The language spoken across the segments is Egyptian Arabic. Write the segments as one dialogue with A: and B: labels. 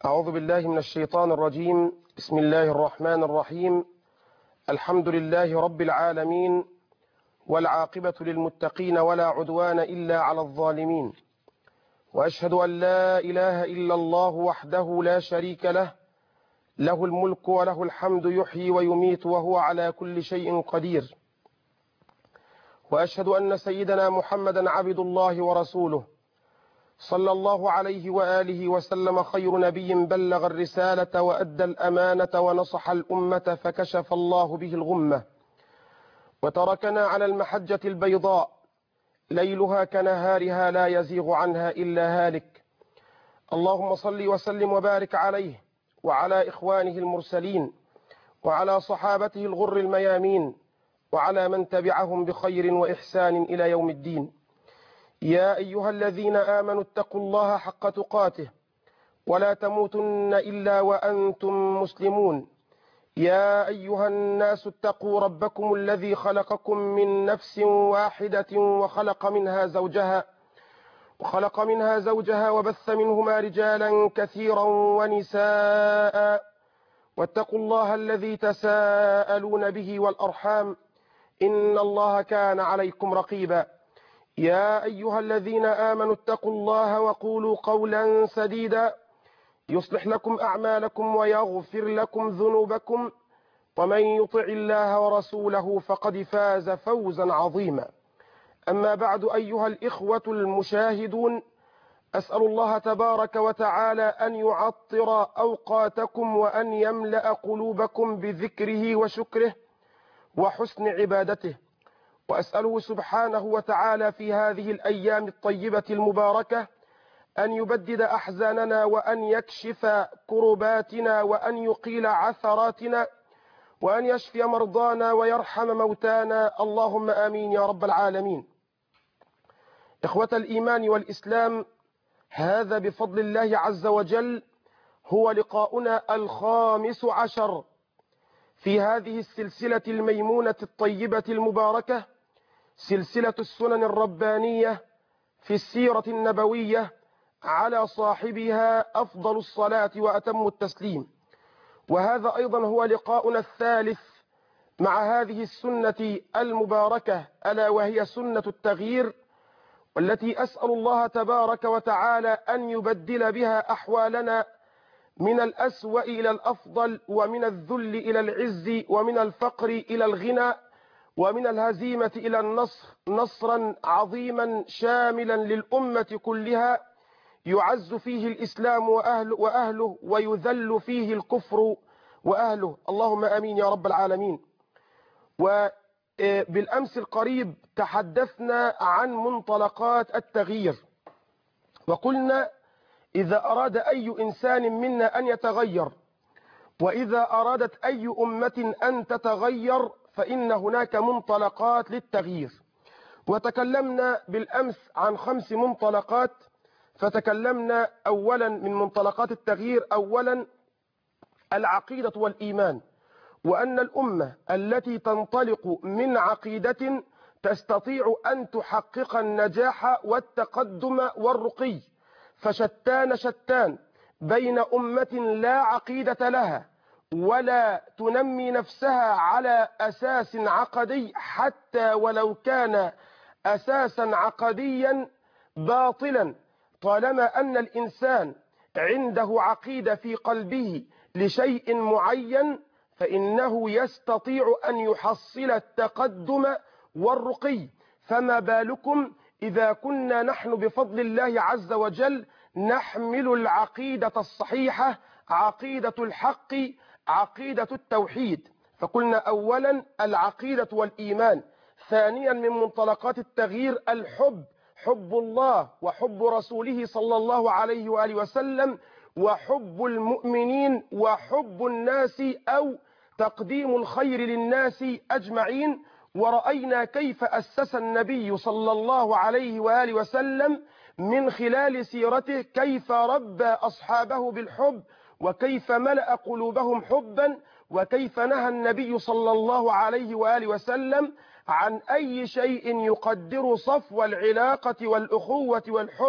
A: أعوذ بالله من الشيطان الرجيم بسم الله الرحمن الرحيم الحمد لله رب العالمين والعاقبة للمتقين ولا عدوان إلا على الظالمين وأشهد أن لا إله إلا الله وحده لا شريك له له الملك وله الحمد يحيي ويميت وهو على كل شيء قدير وأشهد أن سيدنا محمدا عبد الله ورسوله صلى الله عليه وآله وسلم خير نبي بلغ الرسالة وأدى الأمانة ونصح الأمة فكشف الله به الغمة وتركنا على المحجة البيضاء ليلها كنهارها لا يزيغ عنها إلا هالك اللهم صل وسلم وبارك عليه وعلى إخوانه المرسلين وعلى صحابته الغر الميامين وعلى من تبعهم بخير وإحسان إلى يوم الدين يا أيها الذين آمنوا اتقوا الله حق تقاته ولا تموتن إلا وأنتم مسلمون يا أيها الناس اتقوا ربكم الذي خلقكم من نفس واحدة وخلق منها زوجها وخلق منها زوجها وبث منهما رجالا كثيرا ونساء واتقوا الله الذي تساءلون به والأرحام إن الله كان عليكم رقيبا يا أيها الذين آمنوا اتقوا الله وقولوا قولا سديدا يصلح لكم أعمالكم ويغفر لكم ذنوبكم ومن يطع الله ورسوله فقد فاز فوزا عظيما أما بعد أيها الإخوة المشاهدون أسأل الله تبارك وتعالى أن يعطر أوقاتكم وأن يملأ قلوبكم بذكره وشكره وحسن عبادته وأسأله سبحانه وتعالى في هذه الأيام الطيبة المباركة أن يبدد أحزاننا وأن يكشف كرباتنا وأن يقيل عثراتنا وأن يشفي مرضانا ويرحم موتانا اللهم آمين يا رب العالمين إخوة الإيمان والإسلام هذا بفضل الله عز وجل هو لقاؤنا الخامس عشر في هذه السلسلة الميمونة الطيبة المباركة سلسلة السنن الربانية في السيرة النبوية على صاحبها أفضل الصلاة وأتم التسليم وهذا أيضا هو لقاؤنا الثالث مع هذه السنة المباركة ألا وهي سنة التغيير والتي أسأل الله تبارك وتعالى أن يبدل بها أحوالنا من الأسوأ إلى الأفضل ومن الذل إلى العز ومن الفقر إلى الغنى ومن الهزيمة إلى النصر نصرا عظيما شاملا للأمة كلها يعز فيه الإسلام وأهله, وأهله ويذل فيه الكفر وأهله اللهم أمين يا رب العالمين وبالأمس القريب تحدثنا عن منطلقات التغيير وقلنا إذا أراد أي إنسان منا أن يتغير وإذا أرادت أي أمة أن تتغير فإن هناك منطلقات للتغيير وتكلمنا بالأمس عن خمس منطلقات فتكلمنا أولا من منطلقات التغيير أولا العقيدة والإيمان وأن الأمة التي تنطلق من عقيدة تستطيع أن تحقق النجاح والتقدم والرقي فشتان شتان بين أمة لا عقيدة لها ولا تنمي نفسها على أساس عقدي حتى ولو كان أساسا عقديا باطلا طالما أن الإنسان عنده عقيدة في قلبه لشيء معين فإنه يستطيع أن يحصل التقدم والرقي فما بالكم إذا كنا نحن بفضل الله عز وجل نحمل العقيدة الصحيحة عقيدة الحق عقيدة التوحيد فقلنا أولا العقيدة والإيمان ثانيا من منطلقات التغيير الحب حب الله وحب رسوله صلى الله عليه وآله وسلم وحب المؤمنين وحب الناس أو تقديم الخير للناس أجمعين ورأينا كيف أسس النبي صلى الله عليه وآله وسلم من خلال سيرته كيف ربى أصحابه بالحب وكيف ملأ قلوبهم حبا وكيف نهى النبي صلى الله عليه وآله وسلم عن أي شيء يقدر صفو العلاقة والأخوة والحب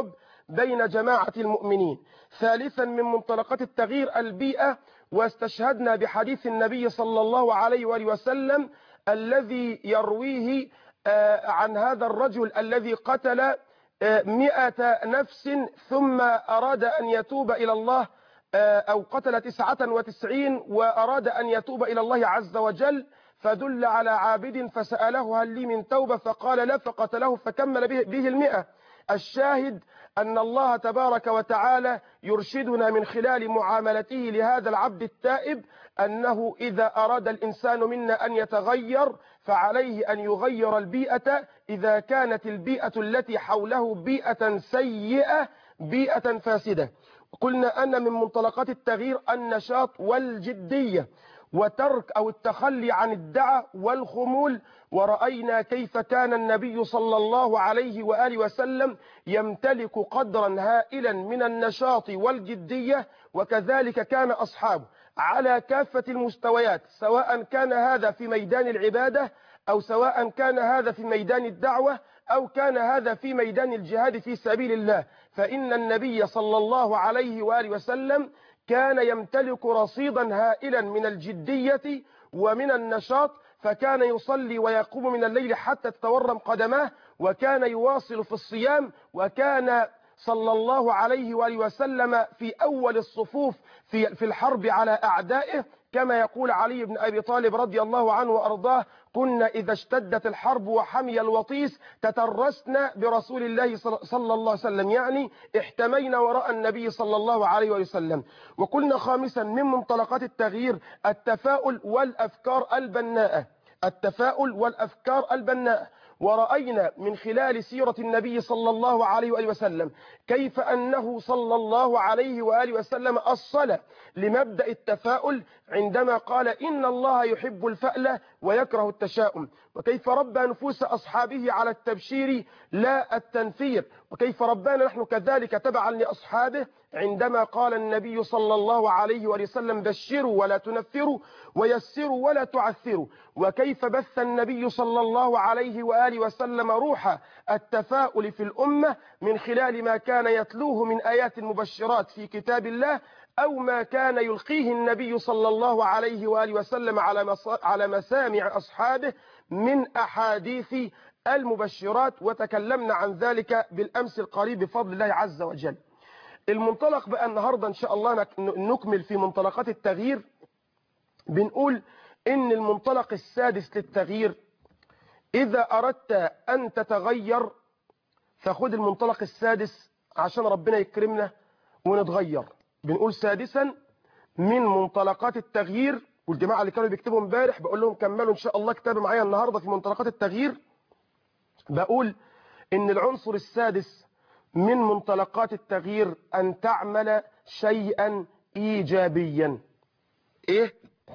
A: بين جماعة المؤمنين ثالثا من منطلقات التغيير البيئة واستشهدنا بحديث النبي صلى الله عليه وآله وسلم الذي يرويه عن هذا الرجل الذي قتل مئة نفس ثم أراد أن يتوب إلى الله أو قتل تسعة وتسعين وأراد أن يتوب إلى الله عز وجل فدل على عابد فسأله هل لي من توبة فقال لا فقتله فكمل به, به المئة الشاهد أن الله تبارك وتعالى يرشدنا من خلال معاملته لهذا العبد التائب أنه إذا أراد الإنسان منا أن يتغير فعليه أن يغير البيئة إذا كانت البيئة التي حوله بيئة سيئة بيئة فاسدة قلنا أن من منطلقات التغيير النشاط والجدية وترك أو التخلي عن الدعة والخمول ورأينا كيف كان النبي صلى الله عليه وآله وسلم يمتلك قدرا هائلا من النشاط والجدية وكذلك كان أصحابه على كافة المستويات سواء كان هذا في ميدان العبادة أو سواء كان هذا في ميدان الدعوة أو كان هذا في ميدان الجهاد في سبيل الله فإن النبي صلى الله عليه وآله وسلم كان يمتلك رصيدا هائلا من الجدية ومن النشاط فكان يصلي ويقوم من الليل حتى تتورم قدماه وكان يواصل في الصيام وكان صلى الله عليه وآله وسلم في أول الصفوف في, في الحرب على أعدائه كما يقول علي بن أبي طالب رضي الله عنه وأرضاه كنا إذا اشتدت الحرب وحمي الوطيس تترسنا برسول الله صلى الله عليه وسلم يعني احتمينا وراء النبي صلى الله عليه وسلم وقلنا خامسا من منطلقات التغيير التفاؤل والأفكار البناءة التفاؤل والأفكار البناءة ورأينا من خلال سيرة النبي صلى الله عليه وآله وسلم كيف أنه صلى الله عليه وآله وسلم أصل لمبدأ التفاؤل عندما قال إن الله يحب الفأل ويكره التشاؤم وكيف ربى نفوس أصحابه على التبشير لا التنفير وكيف ربانا نحن كذلك تبعا لأصحابه عندما قال النبي صلى الله عليه وسلم بشروا ولا تنفروا ويسروا ولا تعثروا وكيف بث النبي صلى الله عليه وآله وسلم روح التفاؤل في الأمة من خلال ما كان يتلوه من آيات مبشرات في كتاب الله أو ما كان يلقيه النبي صلى الله عليه وآله وسلم على على مسامع أصحابه من أحاديث المبشرات وتكلمنا عن ذلك بالأمس القريب بفضل الله عز وجل المنطلق بقى النهاردة إن شاء الله نكمل في منطلقات التغيير بنقول إن المنطلق السادس للتغيير إذا أردت أن تتغير فخذ المنطلق السادس عشان ربنا يكرمنا ونتغير بنقول سادسا من منطلقات التغيير والجماعة اللي كانوا بيكتبوا امبارح بقول لهم كملوا إن شاء الله كتاب معايا النهاردة في منطلقات التغيير بقول إن العنصر السادس من منطلقات التغيير أن تعمل شيئا إيجابيا إيه؟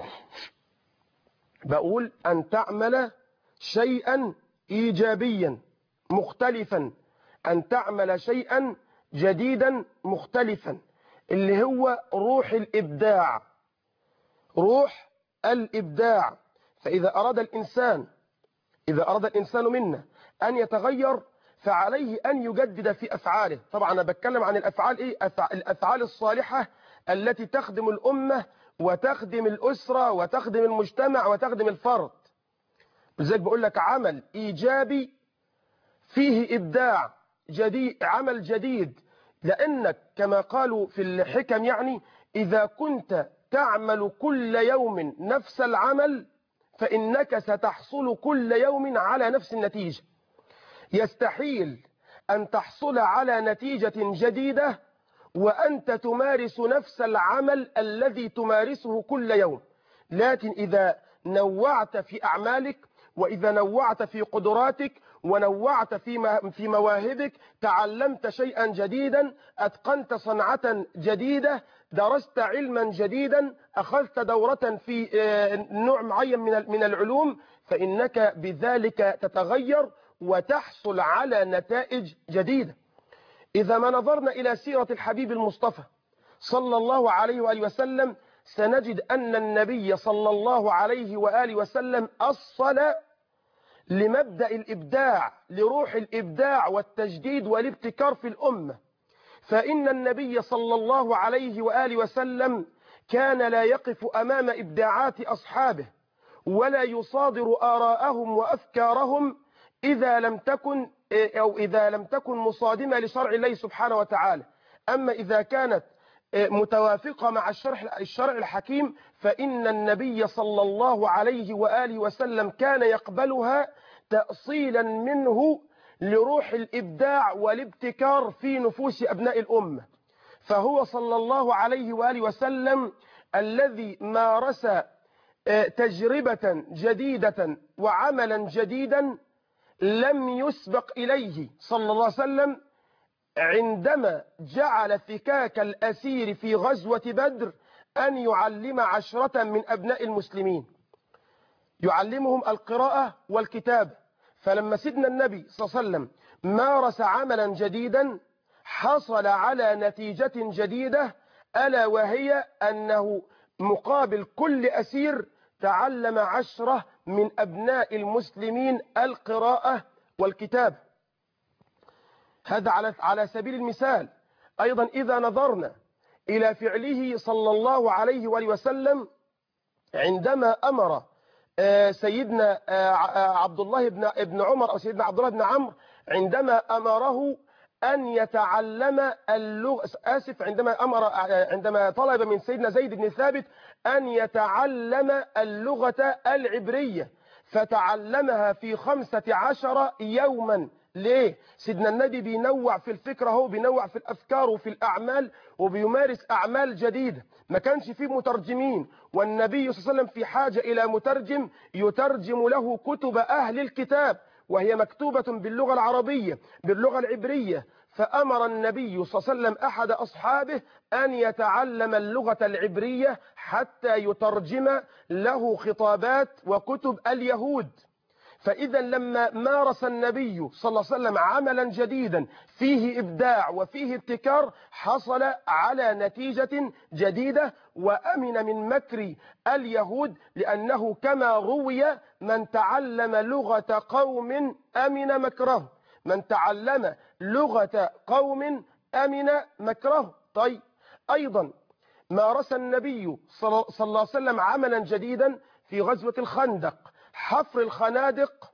A: بقول أن تعمل شيئا إيجابيا مختلفا أن تعمل شيئا جديدا مختلفا اللي هو روح الإبداع روح الإبداع فإذا أراد الإنسان إذا أراد الإنسان منا أن يتغير فعليه أن يجدد في أفعاله طبعا أنا بتكلم عن الأفعال إيه؟ الأفعال الصالحة التي تخدم الأمة وتخدم الأسرة وتخدم المجتمع وتخدم الفرد لذلك بقول لك عمل إيجابي فيه إبداع جديد عمل جديد لأنك كما قالوا في الحكم يعني إذا كنت تعمل كل يوم نفس العمل فإنك ستحصل كل يوم على نفس النتيجة يستحيل أن تحصل على نتيجة جديدة وأنت تمارس نفس العمل الذي تمارسه كل يوم لكن إذا نوعت في أعمالك وإذا نوعت في قدراتك ونوعت في في مواهبك تعلمت شيئا جديدا أتقنت صنعة جديدة درست علما جديدا أخذت دورة في نوع معين من من العلوم فإنك بذلك تتغير وتحصل على نتائج جديدة إذا ما نظرنا إلى سيرة الحبيب المصطفى صلى الله عليه وآله وسلم سنجد أن النبي صلى الله عليه وآله وسلم أصل لمبدأ الإبداع لروح الإبداع والتجديد والابتكار في الأمة فإن النبي صلى الله عليه وآله وسلم كان لا يقف أمام إبداعات أصحابه ولا يصادر آراءهم وأفكارهم إذا لم تكن أو إذا لم تكن مصادمة لشرع الله سبحانه وتعالى أما إذا كانت متوافقة مع الشرع الشرع الحكيم فإن النبي صلى الله عليه وآله وسلم كان يقبلها تأصيلا منه لروح الإبداع والابتكار في نفوس أبناء الأمة فهو صلى الله عليه وآله وسلم الذي مارس تجربة جديدة وعملا جديدا لم يسبق إليه صلى الله عليه وسلم عندما جعل فكاك الأسير في غزوة بدر أن يعلم عشرة من أبناء المسلمين يعلمهم القراءة والكتاب فلما سيدنا النبي صلى الله عليه وسلم مارس عملا جديدا حصل على نتيجة جديدة ألا وهي أنه مقابل كل أسير تعلم عشرة من أبناء المسلمين القراءة والكتاب هذا على على سبيل المثال أيضا إذا نظرنا إلى فعله صلى الله عليه وآله وسلم عندما أمر سيدنا عبد الله بن ابن عمر أو سيدنا عبد الله بن عمرو عندما أمره أن يتعلم اللغة آسف عندما أمر عندما طلب من سيدنا زيد بن ثابت أن يتعلم اللغة العبرية فتعلمها في خمسة عشر يوما ليه؟ سيدنا النبي بينوع في الفكرة هو بينوع في الأفكار وفي الأعمال وبيمارس أعمال جديدة ما كانش فيه مترجمين والنبي صلى الله عليه وسلم في حاجة إلى مترجم يترجم له كتب أهل الكتاب وهي مكتوبة باللغة العربية باللغة العبرية فأمر النبي صلى الله عليه وسلم أحد أصحابه أن يتعلم اللغة العبرية حتى يترجم له خطابات وكتب اليهود فإذا لما مارس النبي صلى الله عليه وسلم عملا جديدا فيه إبداع وفيه ابتكار حصل على نتيجة جديدة وأمن من مكر اليهود لأنه كما روي من تعلم لغة قوم أمن مكره من تعلم لغة قوم أمن مكره طيب أيضا مارس النبي صلى الله عليه وسلم عملا جديدا في غزوة الخندق حفر الخنادق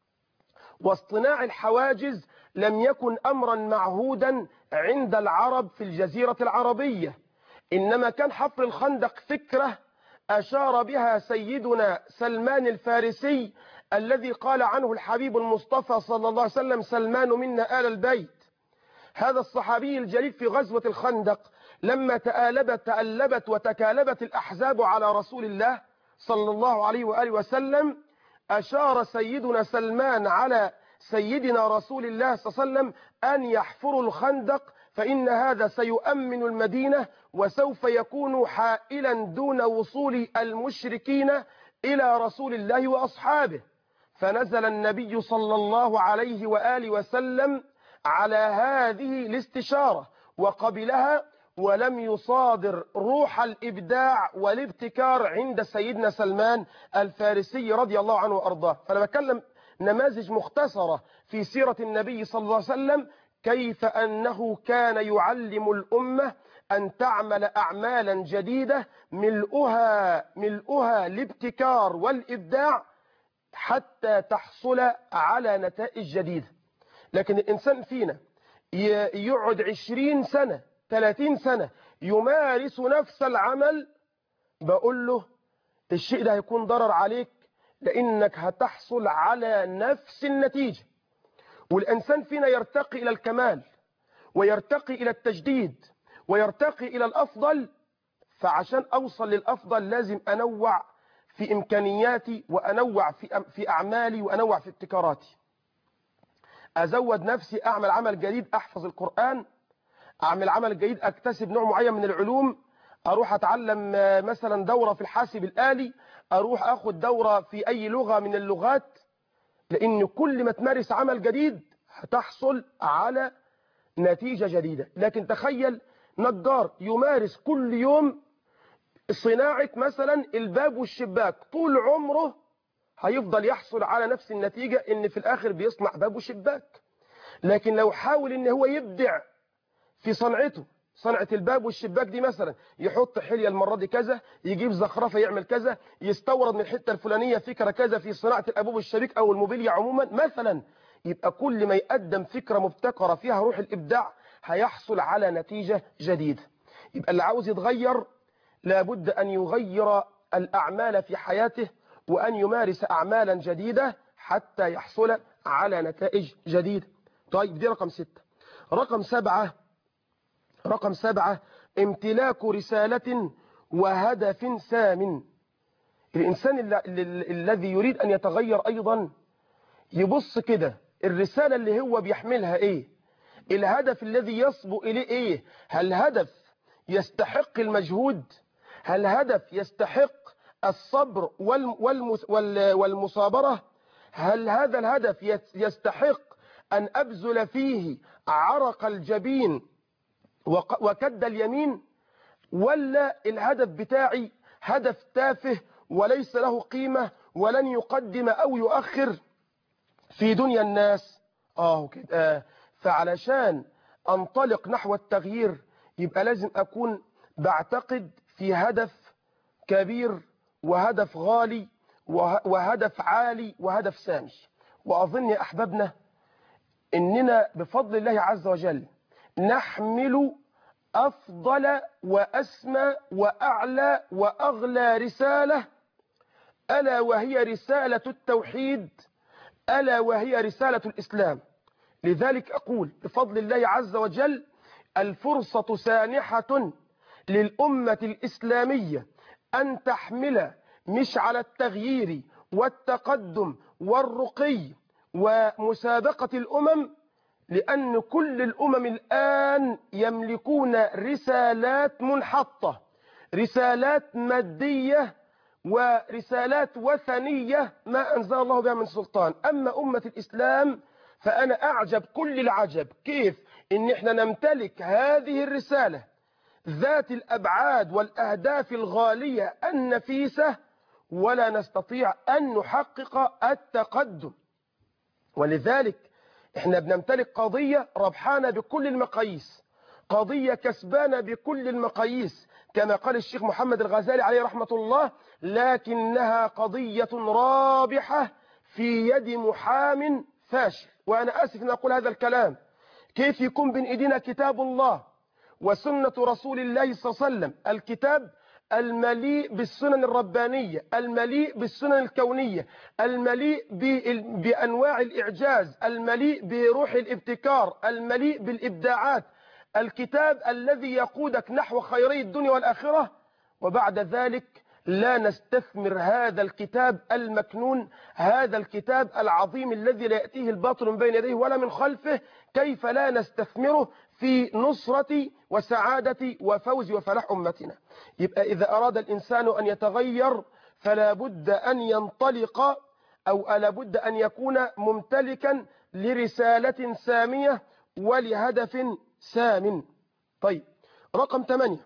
A: واصطناع الحواجز لم يكن أمرا معهودا عند العرب في الجزيرة العربية إنما كان حفر الخندق فكرة أشار بها سيدنا سلمان الفارسي الذي قال عنه الحبيب المصطفى صلى الله عليه وسلم سلمان منا آل البيت هذا الصحابي الجليل في غزوة الخندق لما تآلبت تألبت وتكالبت الأحزاب على رسول الله صلى الله عليه وآله وسلم أشار سيدنا سلمان على سيدنا رسول الله صلى الله عليه وسلم أن يحفروا الخندق فإن هذا سيؤمن المدينة وسوف يكون حائلا دون وصول المشركين إلى رسول الله وأصحابه فنزل النبي صلى الله عليه وآله وسلم على هذه الاستشارة وقبلها ولم يصادر روح الإبداع والابتكار عند سيدنا سلمان الفارسي رضي الله عنه وأرضاه فأنا بتكلم نماذج مختصرة في سيرة النبي صلى الله عليه وسلم كيف أنه كان يعلم الأمة أن تعمل أعمالا جديدة ملؤها, ملؤها الابتكار والإبداع حتى تحصل على نتائج جديدة لكن الإنسان فينا يقعد عشرين سنة 30 سنة يمارس نفس العمل بقول له الشيء ده هيكون ضرر عليك لأنك هتحصل على نفس النتيجة والإنسان فينا يرتقي إلى الكمال ويرتقي إلى التجديد ويرتقي إلى الأفضل فعشان أوصل للأفضل لازم أنوع في إمكانياتي وأنوع في, في أعمالي وأنوع في ابتكاراتي أزود نفسي أعمل عمل جديد أحفظ القرآن أعمل عمل جديد أكتسب نوع معين من العلوم أروح أتعلم مثلا دورة في الحاسب الآلي أروح أخذ دورة في أي لغة من اللغات لأن كل ما تمارس عمل جديد هتحصل على نتيجة جديدة لكن تخيل نجار يمارس كل يوم صناعة مثلا الباب والشباك طول عمره هيفضل يحصل على نفس النتيجة ان في الاخر بيصنع باب وشباك لكن لو حاول ان هو يبدع في صنعته صنعة الباب والشباك دي مثلا يحط حلية المرة دي كذا يجيب زخرفة يعمل كذا يستورد من الحتة الفلانية فكرة كذا في صناعة الأبواب والشبيك أو الموبيليا عموما مثلا يبقى كل ما يقدم فكرة مبتكرة فيها روح الإبداع هيحصل على نتيجة جديدة يبقى اللي عاوز يتغير لابد أن يغير الأعمال في حياته وأن يمارس أعمالا جديدة حتى يحصل على نتائج جديدة طيب دي رقم ستة رقم سبعة رقم سبعة امتلاك رسالة وهدف سام الإنسان الل- الل- الذي يريد أن يتغير أيضا يبص كده الرسالة اللي هو بيحملها إيه الهدف الذي يصبو إليه إيه هل هدف يستحق المجهود هل هدف يستحق الصبر والم- والمس- وال- والمصابرة هل هذا الهدف يس- يستحق أن أبذل فيه عرق الجبين وق- وكد اليمين ولا الهدف بتاعي هدف تافه وليس له قيمة ولن يقدم أو يؤخر في دنيا الناس آه كده آه فعلشان أنطلق نحو التغيير يبقى لازم أكون بعتقد في هدف كبير وهدف غالي وه- وهدف عالي وهدف سامي وأظن يا أحبابنا إننا بفضل الله عز وجل نحمل أفضل وأسمى وأعلى وأغلى رسالة ألا وهي رسالة التوحيد ألا وهي رسالة الإسلام لذلك أقول بفضل الله عز وجل الفرصة سانحة للأمة الإسلامية أن تحمل مشعل التغيير والتقدم والرقي ومسابقة الأمم لأن كل الأمم الآن يملكون رسالات منحطة رسالات مادية ورسالات وثنية ما أنزل الله بها من سلطان أما أمة الإسلام فأنا أعجب كل العجب كيف إن إحنا نمتلك هذه الرسالة ذات الأبعاد والأهداف الغالية النفيسة ولا نستطيع أن نحقق التقدم ولذلك احنا بنمتلك قضية ربحانة بكل المقاييس قضية كسبانة بكل المقاييس كما قال الشيخ محمد الغزالي عليه رحمة الله لكنها قضية رابحة في يد محام فاشل وأنا آسف أن أقول هذا الكلام كيف يكون بين إيدينا كتاب الله وسنة رسول الله صلى الله عليه وسلم الكتاب المليء بالسنن الربانية المليء بالسنن الكونية المليء بال- بأنواع الإعجاز المليء بروح الابتكار المليء بالإبداعات الكتاب الذي يقودك نحو خيري الدنيا والآخرة وبعد ذلك لا نستثمر هذا الكتاب المكنون هذا الكتاب العظيم الذي لا يأتيه الباطل من بين يديه ولا من خلفه كيف لا نستثمره في نصرة وسعادة وفوز وفلاح أمتنا يبقى إذا أراد الإنسان أن يتغير فلا بد أن ينطلق أو لا بد أن يكون ممتلكا لرسالة سامية ولهدف سام طيب رقم ثمانية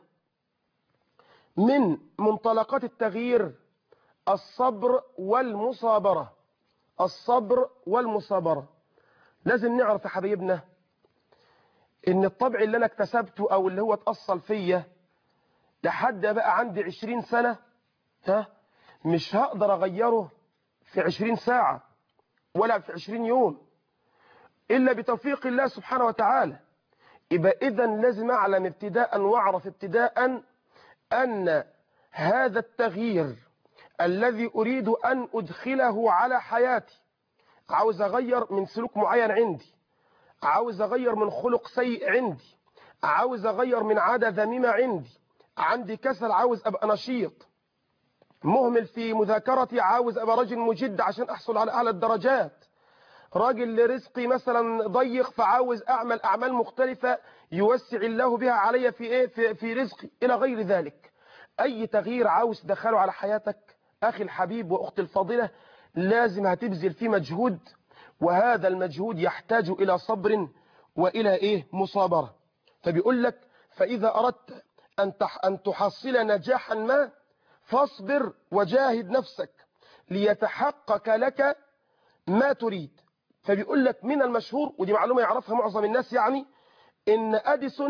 A: من منطلقات التغيير الصبر والمصابرة الصبر والمصابرة لازم نعرف يا حبيبنا ان الطبع اللي انا اكتسبته او اللي هو اتأصل فيا لحد بقى عندي عشرين سنة ها مش هقدر اغيره في عشرين ساعة ولا في عشرين يوم الا بتوفيق الله سبحانه وتعالى يبقى اذا لازم اعلم ابتداء واعرف ابتداء ان هذا التغيير الذي اريد ان ادخله على حياتي عاوز اغير من سلوك معين عندي عاوز اغير من خلق سيء عندي عاوز اغير من عادة ذميمة عندي عندي كسل عاوز ابقى نشيط مهمل في مذاكرتي عاوز ابقى راجل مجد عشان احصل على اعلى الدرجات راجل لرزقي مثلا ضيق فعاوز اعمل اعمال مختلفة يوسع الله بها علي في ايه في, في رزقي الى غير ذلك اي تغيير عاوز تدخله على حياتك اخي الحبيب واختي الفاضلة لازم هتبذل فيه مجهود وهذا المجهود يحتاج الى صبر والى ايه مصابرة فبيقول لك فاذا اردت ان تح ان تحصل نجاحا ما فاصبر وجاهد نفسك ليتحقق لك ما تريد فبيقول لك من المشهور ودي معلومة يعرفها معظم الناس يعني ان اديسون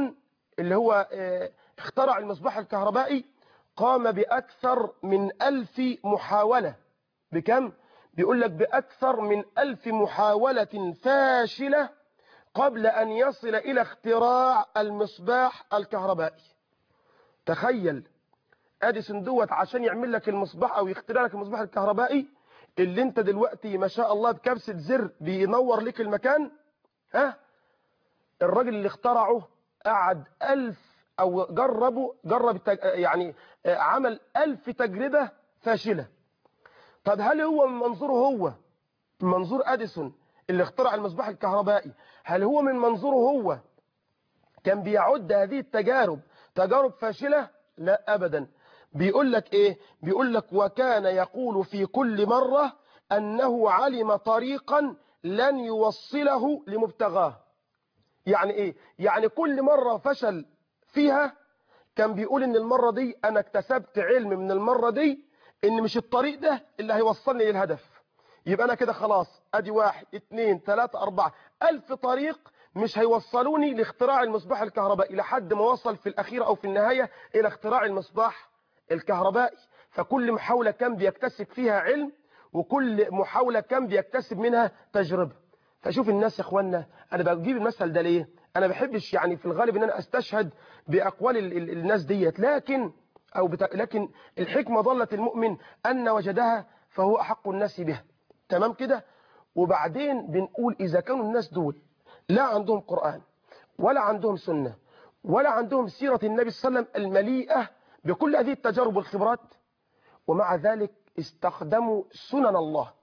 A: اللي هو اه اخترع المصباح الكهربائي قام بأكثر من ألف محاولة بكم؟ بيقول لك بأكثر من ألف محاولة فاشلة قبل أن يصل إلى اختراع المصباح الكهربائي تخيل اديسون دوت عشان يعمل لك المصباح او يخترع لك المصباح الكهربائي اللي انت دلوقتي ما شاء الله بكبسة زر بينور لك المكان ها الراجل اللي اخترعه قعد ألف او جربه جرب يعني عمل ألف تجربة فاشلة طب هل هو من منظوره هو من منظور اديسون اللي اخترع المصباح الكهربائي هل هو من منظوره هو كان بيعد هذه التجارب تجارب فاشلة لا أبدا بيقول لك إيه بيقول لك وكان يقول في كل مرة أنه علم طريقا لن يوصله لمبتغاه يعني إيه يعني كل مرة فشل فيها كان بيقول إن المرة دي أنا اكتسبت علم من المرة دي إن مش الطريق ده اللي هيوصلني للهدف يبقى أنا كده خلاص أدي واحد اتنين ثلاثة أربعة ألف طريق مش هيوصلوني لاختراع المصباح الكهربائي لحد ما وصل في الأخير أو في النهاية إلى اختراع المصباح الكهربائي فكل محاولة كان بيكتسب فيها علم وكل محاولة كان بيكتسب منها تجربة فشوف الناس يا اخوانا انا بجيب المثل ده ليه انا بحبش يعني في الغالب ان انا استشهد باقوال ال ال الناس ديت لكن او بتا... لكن الحكمة ضلت المؤمن ان وجدها فهو احق الناس بها تمام كده وبعدين بنقول اذا كانوا الناس دول لا عندهم قرآن ولا عندهم سنة ولا عندهم سيرة النبي صلى الله عليه وسلم المليئة بكل هذه التجارب والخبرات ومع ذلك استخدموا سنن الله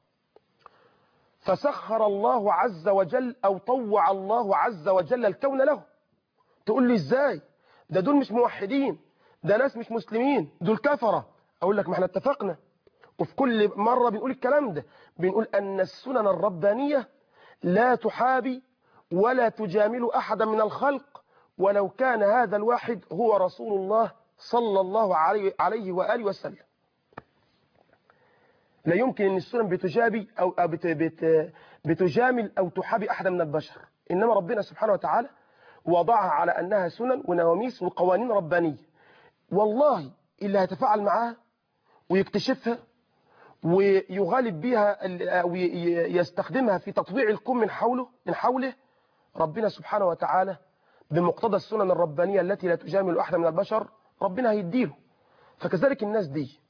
A: فسخر الله عز وجل أو طوع الله عز وجل الكون له تقول لي ازاي ده دول مش موحدين ده ناس مش مسلمين دول كفرة أقول لك ما احنا اتفقنا وفي كل مرة بنقول الكلام ده بنقول أن السنن الربانية لا تحابي ولا تجامل أحدا من الخلق ولو كان هذا الواحد هو رسول الله صلى الله عليه وآله وسلم لا يمكن أن السنن بتجابي أو بت بت بتجامل أو تحابي أحدا من البشر إنما ربنا سبحانه وتعالى وضعها على أنها سنن ونواميس وقوانين ربانية والله اللي هيتفاعل معاها ويكتشفها ويغالب بها أو يستخدمها في تطبيع الكون من حوله من حوله ربنا سبحانه وتعالى بمقتضى السنن الربانية التي لا تجامل أحد من البشر ربنا هيديله فكذلك الناس دي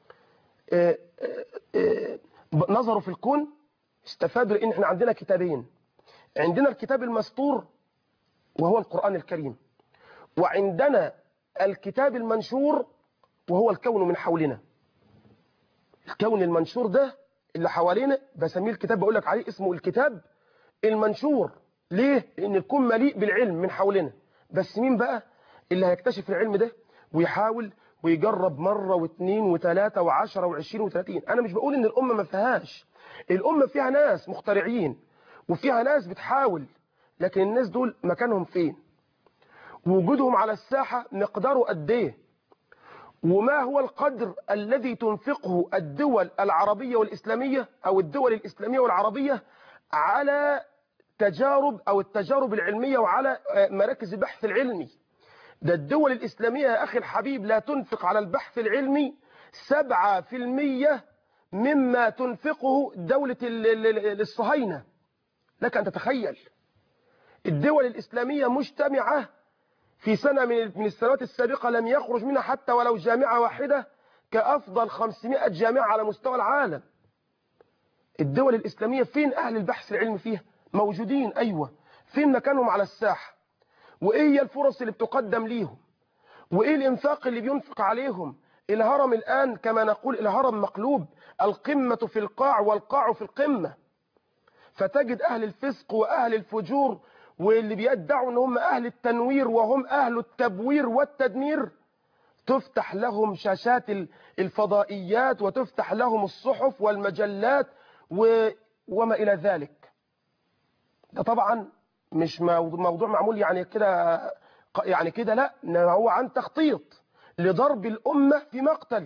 A: نظروا في الكون استفادوا لأن احنا عندنا كتابين عندنا الكتاب المسطور وهو القرآن الكريم وعندنا الكتاب المنشور وهو الكون من حولنا الكون المنشور ده اللي حوالينا بسميه الكتاب بقول لك عليه اسمه الكتاب المنشور ليه؟ لأن الكون مليء بالعلم من حولنا بس مين بقى اللي هيكتشف العلم ده ويحاول ويجرب مرة واثنين وثلاثة وعشرة وعشرين وثلاثين أنا مش بقول إن الأمة ما فيهاش الأمة فيها ناس مخترعين وفيها ناس بتحاول لكن الناس دول مكانهم فين وجودهم على الساحة مقداره قد ايه وما هو القدر الذي تنفقه الدول العربية والإسلامية أو الدول الإسلامية والعربية على تجارب أو التجارب العلمية وعلى مراكز البحث العلمي ده الدول الإسلامية يا أخي الحبيب لا تنفق على البحث العلمي سبعة في المية مما تنفقه دولة الصهاينة لك أن تتخيل الدول الإسلامية مجتمعة في سنة من السنوات السابقة لم يخرج منها حتى ولو جامعة واحدة كأفضل 500 جامعة على مستوى العالم الدول الإسلامية فين أهل البحث العلمي فيها موجودين أيوة فين مكانهم على الساحة وإيه هي الفرص اللي بتقدم ليهم وإيه الإنفاق اللي بينفق عليهم الهرم الآن كما نقول الهرم مقلوب القمة في القاع والقاع في القمة فتجد أهل الفسق وأهل الفجور واللي بيدعوا ان هم اهل التنوير وهم اهل التبوير والتدمير تفتح لهم شاشات الفضائيات وتفتح لهم الصحف والمجلات و... وما الى ذلك ده طبعا مش موضوع معمول يعني كده يعني كده لا هو عن تخطيط لضرب الامه في مقتل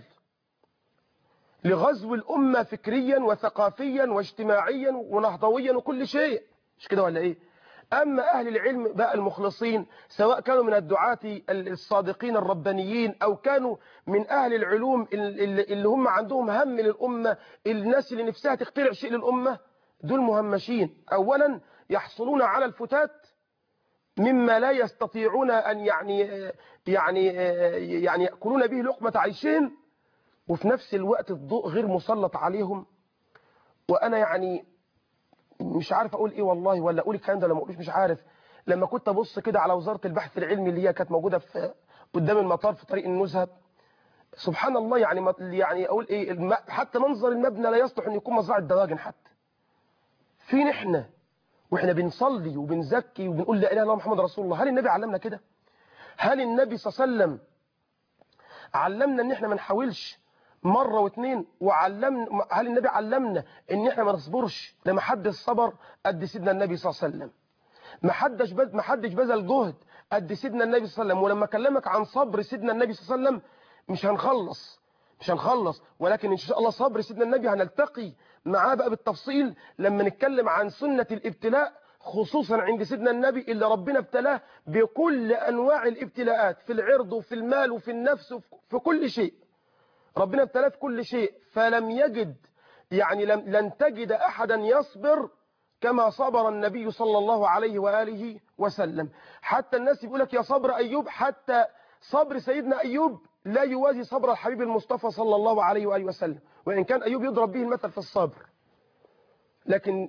A: لغزو الامه فكريا وثقافيا واجتماعيا ونهضويا وكل شيء مش كده ولا ايه أما أهل العلم بقى المخلصين سواء كانوا من الدعاة الصادقين الربانيين أو كانوا من أهل العلوم اللي هم عندهم هم للأمة الناس اللي نفسها تخترع شيء للأمة دول مهمشين أولا يحصلون على الفتات مما لا يستطيعون أن يعني يعني يعني يأكلون به لقمة عيشهم وفي نفس الوقت الضوء غير مسلط عليهم وأنا يعني مش عارف أقول إيه والله ولا أقول الكلام ده ولا ما أقولش مش عارف لما كنت أبص كده على وزارة البحث العلمي اللي هي كانت موجودة في قدام المطار في طريق النزهة سبحان الله يعني يعني أقول إيه حتى منظر المبنى لا يصلح أن يكون مزرعة دواجن حتى فين إحنا واحنا بنصلي وبنزكي وبنقول لا اله الا الله محمد رسول الله هل النبي علمنا كده هل النبي صلى الله عليه وسلم علمنا ان احنا ما نحاولش مره واثنين وعلمنا هل النبي علمنا ان احنا ما نصبرش لما حد صبر قد سيدنا النبي صلى الله عليه وسلم ما حدش بذ ما حدش بذل جهد قد سيدنا النبي صلى الله عليه وسلم ولما اكلمك عن صبر سيدنا النبي صلى الله عليه وسلم مش هنخلص مش هنخلص ولكن ان شاء الله صبر سيدنا النبي هنلتقي معاه بقى بالتفصيل لما نتكلم عن سنة الابتلاء خصوصا عند سيدنا النبي اللي ربنا ابتلاه بكل أنواع الابتلاءات في العرض وفي المال وفي النفس وفي كل شيء ربنا ابتلاه في كل شيء فلم يجد يعني لم لن تجد أحدا يصبر كما صبر النبي صلى الله عليه وآله وسلم حتى الناس يقول لك يا صبر أيوب حتى صبر سيدنا أيوب لا يوازي صبر الحبيب المصطفى صلى الله عليه وآله وسلم وإن كان أيوب يضرب به المثل في الصبر لكن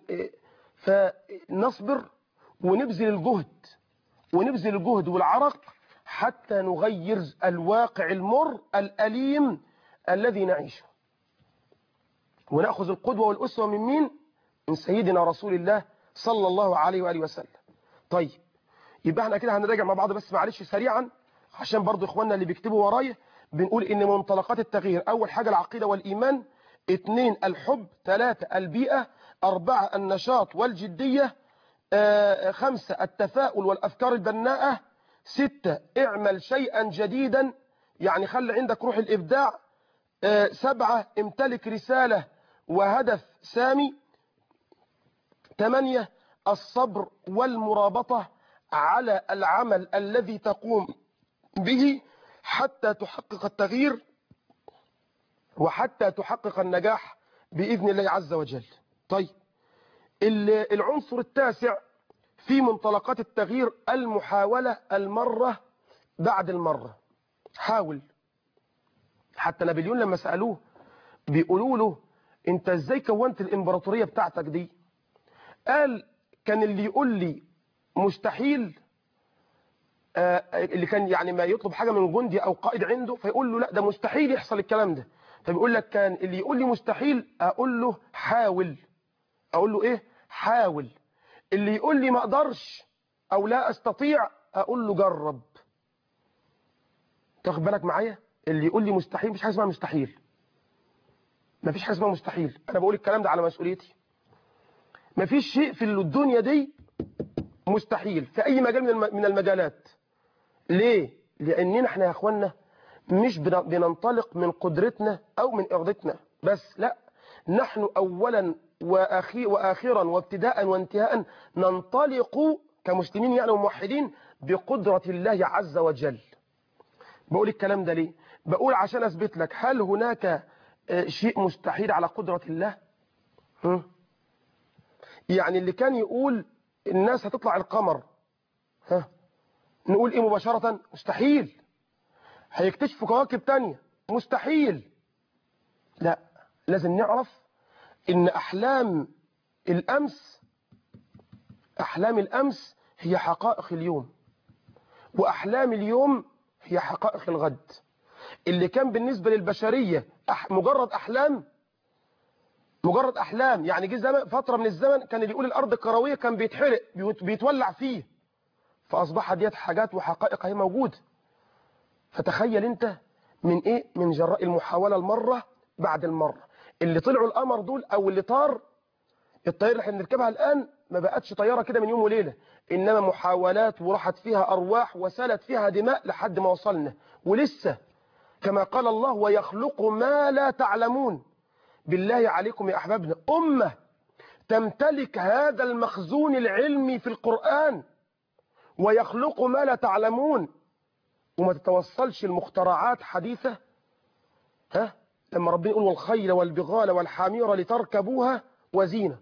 A: فنصبر ونبذل الجهد ونبذل الجهد والعرق حتى نغير الواقع المر الأليم الذي نعيشه ونأخذ القدوة والأسوة من مين؟ من سيدنا رسول الله صلى الله عليه وآله وسلم طيب يبقى احنا كده هنراجع مع بعض بس معلش سريعا عشان برضو اخواننا اللي بيكتبوا ورايا بنقول ان منطلقات التغيير اول حاجة العقيدة والايمان اثنين الحب ثلاثة البيئة اربعة النشاط والجدية آه خمسة التفاؤل والافكار البناءة ستة اعمل شيئا جديدا يعني خلي عندك روح الابداع آه سبعة امتلك رسالة وهدف سامي ثمانية الصبر والمرابطة على العمل الذي تقوم به حتى تحقق التغيير وحتى تحقق النجاح بإذن الله عز وجل طيب العنصر التاسع في منطلقات التغيير المحاولة المرة بعد المرة حاول حتى نابليون لما سألوه بيقولوا له انت ازاي كونت الامبراطورية بتاعتك دي قال كان اللي يقول لي مستحيل اللي كان يعني ما يطلب حاجة من جندي أو قائد عنده فيقول له لا ده مستحيل يحصل الكلام ده فبيقول لك كان اللي يقول لي مستحيل أقول له حاول أقول له إيه حاول اللي يقول لي ما أقدرش أو لا أستطيع أقول له جرب تاخد بالك معايا اللي يقول لي مستحيل مفيش حاجة اسمها مستحيل مفيش حاجة اسمها مستحيل أنا بقول الكلام ده على مسؤوليتي مفيش شيء في الدنيا دي مستحيل في أي مجال من المجالات ليه؟ لأننا احنا يا أخوانا مش بننطلق من قدرتنا أو من إرادتنا بس لا نحن أولا وأخي وآخرا وابتداء وانتهاء ننطلق كمسلمين يعني وموحدين بقدرة الله عز وجل بقول الكلام ده ليه؟ بقول عشان أثبت لك هل هناك شيء مستحيل على قدرة الله؟ هم؟ يعني اللي كان يقول الناس هتطلع القمر ها نقول ايه مباشرة مستحيل هيكتشفوا كواكب تانية مستحيل لا لازم نعرف ان احلام الامس احلام الامس هي حقائق اليوم واحلام اليوم هي حقائق الغد اللي كان بالنسبة للبشرية مجرد احلام مجرد احلام يعني جه زمن فتره من الزمن كان اللي يقول الارض كرويه كان بيتحرق بيتولع فيه فاصبح ديت حاجات وحقائق هي موجوده فتخيل انت من ايه من جراء المحاوله المره بعد المره اللي طلعوا القمر دول او اللي طار الطياره اللي احنا بنركبها الان ما بقتش طياره كده من يوم وليله انما محاولات وراحت فيها ارواح وسالت فيها دماء لحد ما وصلنا ولسه كما قال الله ويخلق ما لا تعلمون بالله عليكم يا أحبابنا أمة تمتلك هذا المخزون العلمي في القرآن ويخلق ما لا تعلمون وما تتوصلش المخترعات حديثة ها لما ربنا يقول والخيل والبغال والحمير لتركبوها وزينة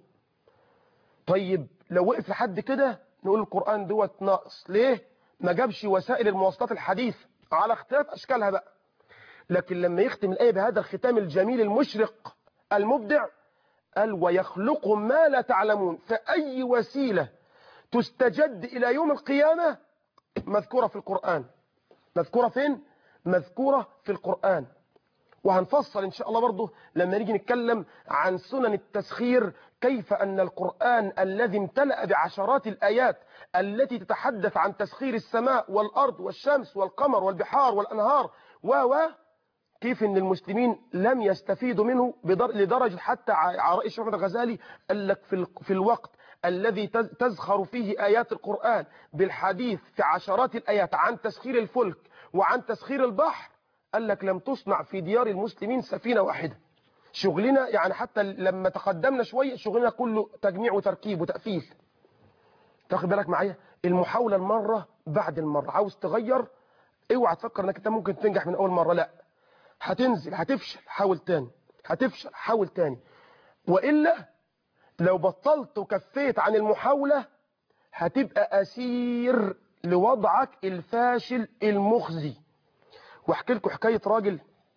A: طيب لو وقف لحد كده نقول القرآن دوت ناقص ليه ما جابش وسائل المواصلات الحديثة على اختلاف أشكالها بقى لكن لما يختم الآية بهذا الختام الجميل المشرق المبدع قال ويخلق ما لا تعلمون فأي وسيلة تستجد إلى يوم القيامة مذكورة في القرآن مذكورة فين؟ مذكورة في القرآن وهنفصل إن شاء الله برضه لما نيجي نتكلم عن سنن التسخير كيف أن القرآن الذي امتلأ بعشرات الآيات التي تتحدث عن تسخير السماء والأرض والشمس والقمر والبحار والأنهار و كيف ان المسلمين لم يستفيدوا منه بدر... لدرجة حتى عرائش محمد الغزالي قال لك في, ال... في الوقت الذي تزخر فيه آيات القرآن بالحديث في عشرات الآيات عن تسخير الفلك وعن تسخير البحر قال لك لم تصنع في ديار المسلمين سفينة واحدة شغلنا يعني حتى لما تقدمنا شوية شغلنا كله تجميع وتركيب وتقفيل تاخد بالك معايا المحاولة المرة بعد المرة عاوز تغير اوعى تفكر انك انت ممكن تنجح من اول مرة لا هتنزل هتفشل حاول تاني هتفشل حاول تاني وإلا لو بطلت وكفيت عن المحاولة هتبقى أسير لوضعك الفاشل المخزي واحكي لكم حكاية راجل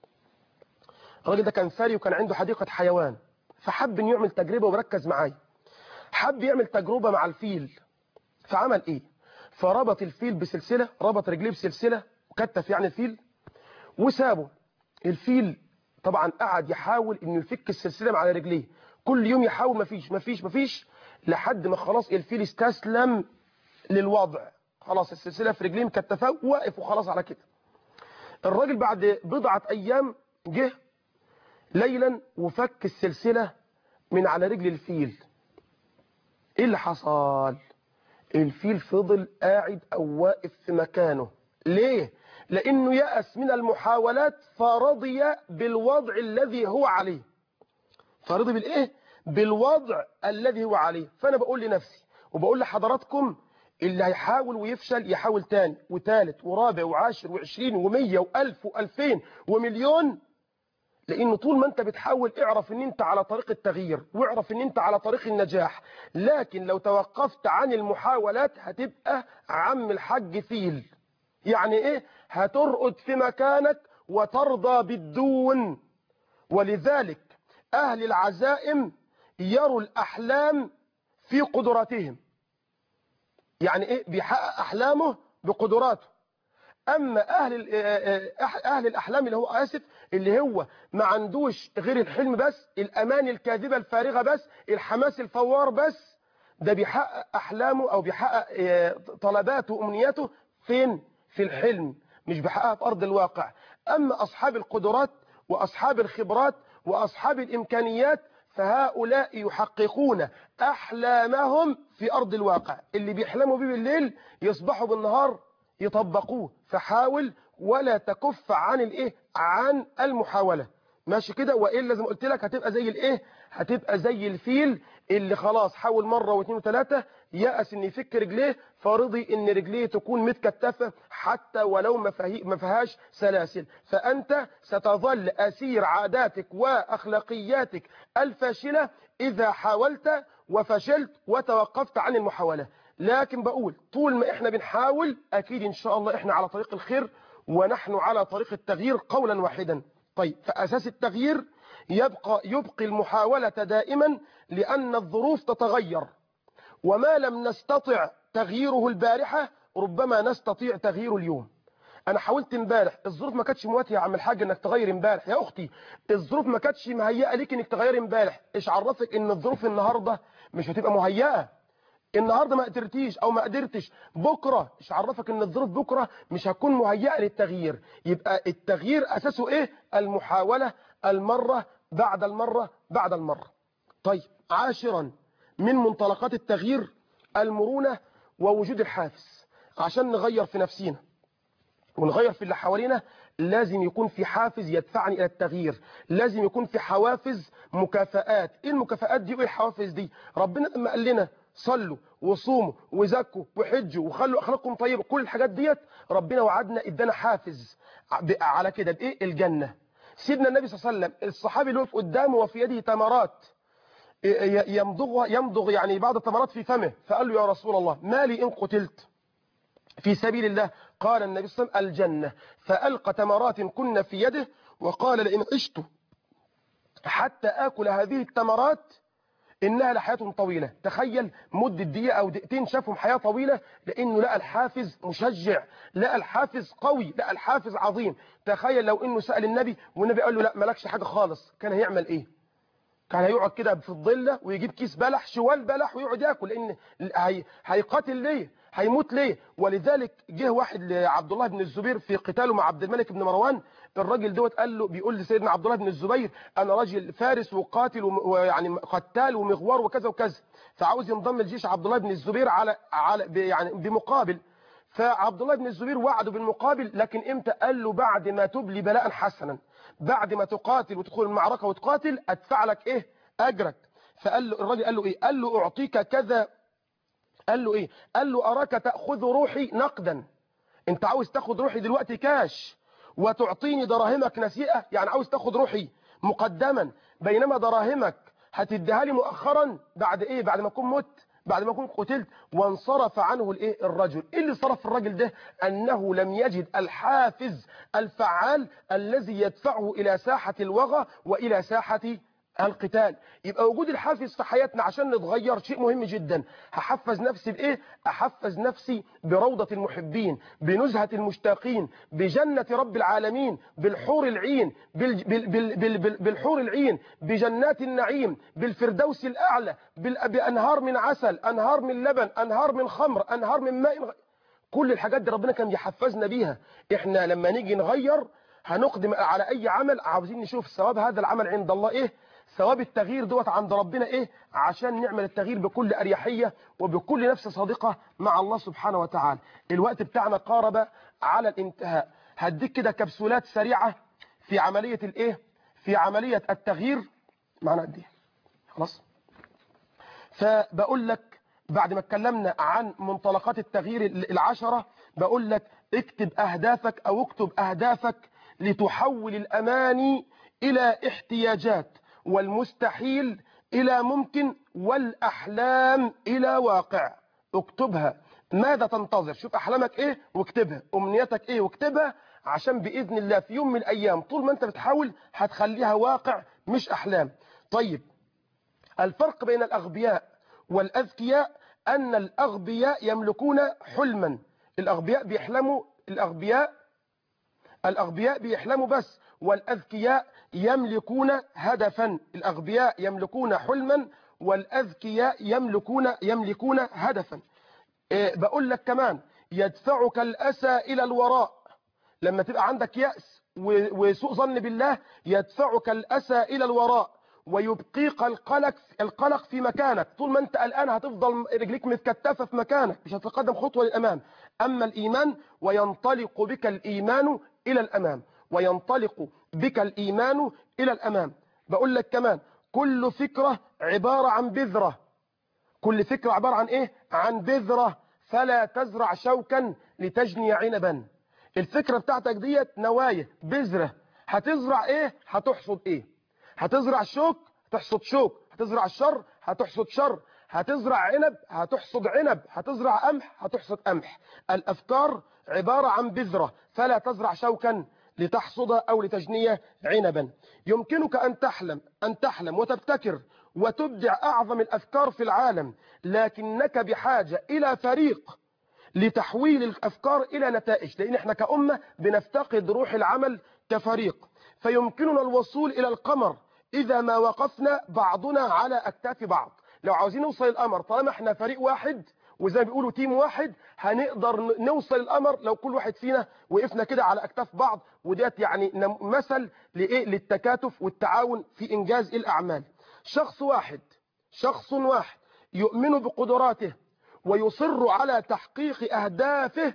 A: الراجل ده كان ثري وكان عنده حديقة حيوان فحب انه يعمل تجربة وركز معايا حب يعمل تجربة مع الفيل فعمل ايه فربط الفيل بسلسلة ربط رجليه بسلسلة وكتف يعني الفيل وسابه الفيل طبعا قعد يحاول انه يفك السلسله من على رجليه كل يوم يحاول مفيش مفيش مفيش لحد ما خلاص الفيل استسلم للوضع خلاص السلسله في رجليه مكتفاه واقف وخلاص على كده الراجل بعد بضعه ايام جه ليلا وفك السلسله من على رجل الفيل ايه اللي حصل الفيل فضل قاعد او واقف في مكانه ليه لأنه يأس من المحاولات فرضي بالوضع الذي هو عليه فرضي بالإيه؟ بالوضع الذي هو عليه فأنا بقول لنفسي وبقول لحضراتكم اللي هيحاول ويفشل يحاول تاني وتالت ورابع وعاشر وعشرين ومية وألف وألفين ومليون لأنه طول ما أنت بتحاول اعرف أن أنت على طريق التغيير واعرف أن أنت على طريق النجاح لكن لو توقفت عن المحاولات هتبقى عم الحج فيل يعني ايه هترقد في مكانك وترضى بالدون ولذلك اهل العزائم يروا الاحلام في قدراتهم يعني ايه بيحقق احلامه بقدراته اما اهل اهل الاحلام اللي هو اسف اللي هو ما عندوش غير الحلم بس الاماني الكاذبه الفارغه بس الحماس الفوار بس ده بيحقق احلامه او بيحقق طلباته وامنياته فين في الحلم مش بحققها في أرض الواقع أما أصحاب القدرات وأصحاب الخبرات وأصحاب الإمكانيات فهؤلاء يحققون أحلامهم في أرض الواقع اللي بيحلموا بيه بالليل يصبحوا بالنهار يطبقوه فحاول ولا تكف عن الايه عن المحاولة ماشي كده وإلا زي ما قلت لك هتبقى زي الايه هتبقى زي الفيل اللي خلاص حاول مرة واثنين وثلاثة يأس ان يفك رجليه فرضي ان رجليه تكون متكتفة حتى ولو ما فيهاش سلاسل فأنت ستظل أسير عاداتك وأخلاقياتك الفاشلة إذا حاولت وفشلت وتوقفت عن المحاولة لكن بقول طول ما احنا بنحاول أكيد إن شاء الله احنا على طريق الخير ونحن على طريق التغيير قولا واحدا طيب فأساس التغيير يبقى يبقي المحاولة دائما لأن الظروف تتغير وما لم نستطع تغييره البارحة ربما نستطيع تغييره اليوم انا حاولت امبارح الظروف ما كانتش مواتيه يا عم الحاج انك تغير امبارح يا اختي الظروف ما كانتش مهيئه ليك انك تغير امبارح ايش عرفك ان الظروف النهارده مش هتبقى مهيئه النهارده ما قدرتيش او ما قدرتش بكره ايش عرفك ان الظروف بكره مش هتكون مهيئه للتغيير يبقى التغيير اساسه ايه المحاوله المره بعد المره بعد المره طيب عاشرا من منطلقات التغيير المرونه ووجود الحافز عشان نغير في نفسينا ونغير في اللي حوالينا لازم يكون في حافز يدفعني الى التغيير لازم يكون في حوافز مكافآت ايه المكافآت دي وايه الحوافز دي ربنا لما قال لنا صلوا وصوموا وزكوا وحجوا وخلوا اخلاقكم طيبه كل الحاجات ديت ربنا وعدنا ادانا حافز على كده بايه الجنه سيدنا النبي صلى الله عليه وسلم الصحابي اللي وقف قدامه وفي يده تمرات يمضغ يمضغ يعني بعض التمرات في فمه فقال له يا رسول الله ما لي ان قتلت في سبيل الله قال النبي صلى الله عليه وسلم الجنة فألقى تمرات كن في يده وقال لئن عشت حتى آكل هذه التمرات إنها لحياة طويلة تخيل مدة دقيقة أو دقيقتين شافهم حياة طويلة لأنه لقى الحافز مشجع لقى الحافز قوي لقى الحافز عظيم تخيل لو إنه سأل النبي والنبي قال له لا مالكش حاجة خالص كان هيعمل إيه كان هيقعد كده في الظلة ويجيب كيس بلح شوال بلح ويقعد ياكل لأن هي... هيقاتل ليه هيموت ليه ولذلك جه واحد لعبد الله بن الزبير في قتاله مع عبد الملك بن مروان الراجل دوت قال له بيقول لسيدنا عبد الله بن الزبير انا راجل فارس وقاتل ويعني قتال ومغوار وكذا وكذا فعاوز ينضم لجيش عبد الله بن الزبير على على يعني بمقابل فعبد الله بن الزبير وعده بالمقابل لكن امتى قال له بعد ما تبلي بلاء حسنا بعد ما تقاتل وتدخل المعركه وتقاتل ادفع لك ايه اجرك فقال له الراجل قال له ايه قال له اعطيك كذا قال له ايه قال له اراك تاخذ روحي نقدا انت عاوز تاخد روحي دلوقتي كاش وتعطيني دراهمك نسيئه يعني عاوز تاخد روحي مقدما بينما دراهمك هتديها لي مؤخرا بعد ايه بعد ما اكون مت بعد ما اكون قتلت وانصرف عنه الايه الرجل ايه اللي صرف الرجل ده انه لم يجد الحافز الفعال الذي يدفعه الى ساحه الوغى والى ساحه القتال يبقى وجود الحافز في حياتنا عشان نتغير شيء مهم جدا هحفز نفسي بايه احفز نفسي بروضة المحبين بنزهة المشتاقين بجنة رب العالمين بالحور العين بال بال بال بال بال بالحور العين بجنات النعيم بالفردوس الاعلى بانهار من عسل انهار من لبن انهار من خمر انهار من ماء كل الحاجات دي ربنا كان بيحفزنا بيها احنا لما نيجي نغير هنقدم على اي عمل عاوزين نشوف ثواب هذا العمل عند الله ايه ثواب التغيير دوت عند ربنا ايه عشان نعمل التغيير بكل اريحيه وبكل نفس صادقه مع الله سبحانه وتعالى الوقت بتاعنا قارب على الانتهاء هديك كده كبسولات سريعه في عمليه الايه في عمليه التغيير معنا قد ايه خلاص فبقول لك بعد ما اتكلمنا عن منطلقات التغيير العشرة بقول لك اكتب اهدافك او اكتب اهدافك لتحول الاماني الى احتياجات والمستحيل إلى ممكن والأحلام إلى واقع اكتبها ماذا تنتظر شوف أحلامك إيه واكتبها أمنيتك إيه واكتبها عشان بإذن الله في يوم من الأيام طول ما أنت بتحاول هتخليها واقع مش أحلام طيب الفرق بين الأغبياء والأذكياء أن الأغبياء يملكون حلما الأغبياء بيحلموا الأغبياء الأغبياء بيحلموا بس والأذكياء يملكون هدفا الأغبياء يملكون حلما والأذكياء يملكون يملكون هدفا إيه بقول لك كمان يدفعك الأسى إلى الوراء لما تبقى عندك يأس وسوء ظن بالله يدفعك الأسى إلى الوراء ويبقيك القلق القلق في مكانك طول ما انت قلقان هتفضل رجليك متكتفه في مكانك مش هتتقدم خطوه للامام اما الايمان وينطلق بك الايمان الى الامام وينطلق بك الإيمان إلى الأمام بقول لك كمان كل فكرة عبارة عن بذرة كل فكرة عبارة عن إيه؟ عن بذرة فلا تزرع شوكا لتجني عنبا الفكرة بتاعتك ديت نوايا بذرة هتزرع إيه؟ هتحصد إيه؟ هتزرع شوك هتحصد شوك هتزرع الشر هتحصد شر هتزرع عنب هتحصد عنب هتزرع قمح هتحصد قمح الأفكار عبارة عن بذرة فلا تزرع شوكا لتحصد أو لتجني عنبا يمكنك أن تحلم أن تحلم وتبتكر وتبدع أعظم الأفكار في العالم لكنك بحاجة إلى فريق لتحويل الأفكار إلى نتائج لأن احنا كأمة بنفتقد روح العمل كفريق فيمكننا الوصول إلى القمر إذا ما وقفنا بعضنا على أكتاف بعض لو عاوزين نوصل القمر طالما احنا فريق واحد وزي ما بيقولوا تيم واحد هنقدر نوصل القمر لو كل واحد فينا وقفنا كده على اكتاف بعض وديت يعني مثل لايه للتكاتف والتعاون في انجاز الاعمال شخص واحد شخص واحد يؤمن بقدراته ويصر على تحقيق اهدافه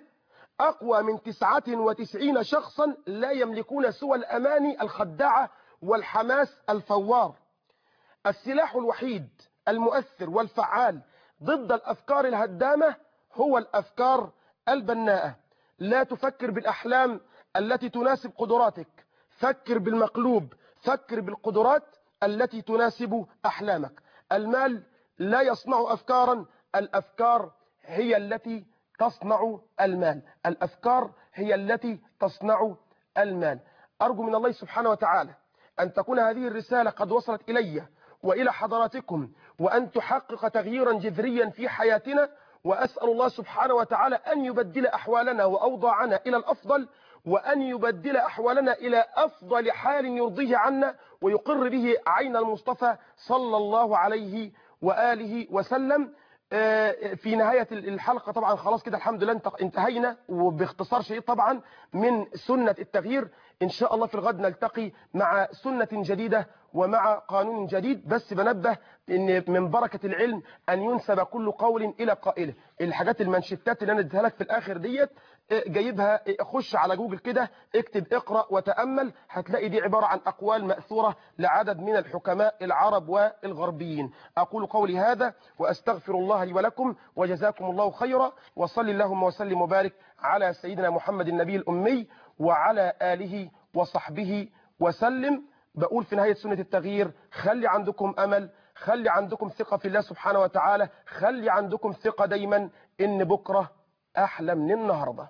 A: أقوى من تسعة وتسعين شخصا لا يملكون سوى الأماني الخداعة والحماس الفوار السلاح الوحيد المؤثر والفعال ضد الأفكار الهدامة هو الأفكار البناءة لا تفكر بالأحلام التي تناسب قدراتك فكر بالمقلوب فكر بالقدرات التي تناسب أحلامك المال لا يصنع أفكارا الأفكار هي التي تصنع المال الأفكار هي التي تصنع المال أرجو من الله سبحانه وتعالى أن تكون هذه الرسالة قد وصلت إلي وإلى حضراتكم وأن تحقق تغييرا جذريا في حياتنا وأسأل الله سبحانه وتعالى أن يبدل أحوالنا وأوضاعنا إلى الأفضل وأن يبدل أحوالنا إلى أفضل حال يرضيه عنا ويقر به عين المصطفى صلى الله عليه وآله وسلم في نهاية الحلقة طبعا خلاص كده الحمد لله انتهينا وباختصار شديد طبعا من سنة التغيير إن شاء الله في الغد نلتقي مع سنة جديدة ومع قانون جديد بس بنبه ان من بركة العلم ان ينسب كل قول الى قائله الحاجات المنشتات اللي انا اديتها لك في الاخر ديت جايبها خش على جوجل كده اكتب اقرأ وتأمل هتلاقي دي عبارة عن اقوال مأثورة لعدد من الحكماء العرب والغربيين اقول قولي هذا واستغفر الله لي ولكم وجزاكم الله خيرا وصل اللهم وسلم وبارك على سيدنا محمد النبي الامي وعلى اله وصحبه وسلم بقول في نهاية سنة التغيير خلي عندكم أمل خلي عندكم ثقة في الله سبحانه وتعالى خلي عندكم ثقة دايما إن بكرة أحلى من النهاردة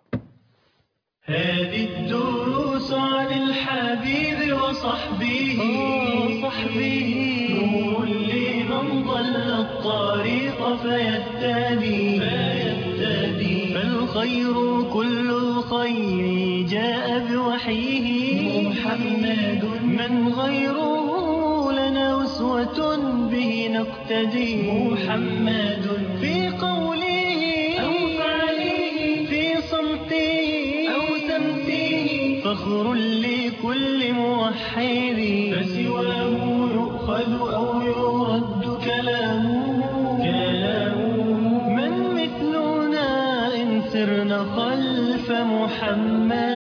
B: هذه الدروس عن الحبيب وصحبه وصحبه نور لمن ضل الطريق فيهتدي فيهتدي فالخير كل الخير جاء بوحيه محمد من غيره لنا أسوة به نقتدي محمد في قوله أو فعله في صمته أو سمته فخر لكل موحد فسواه يؤخذ أو يرد كلامه كلامه من مثلنا إن سرنا خلف محمد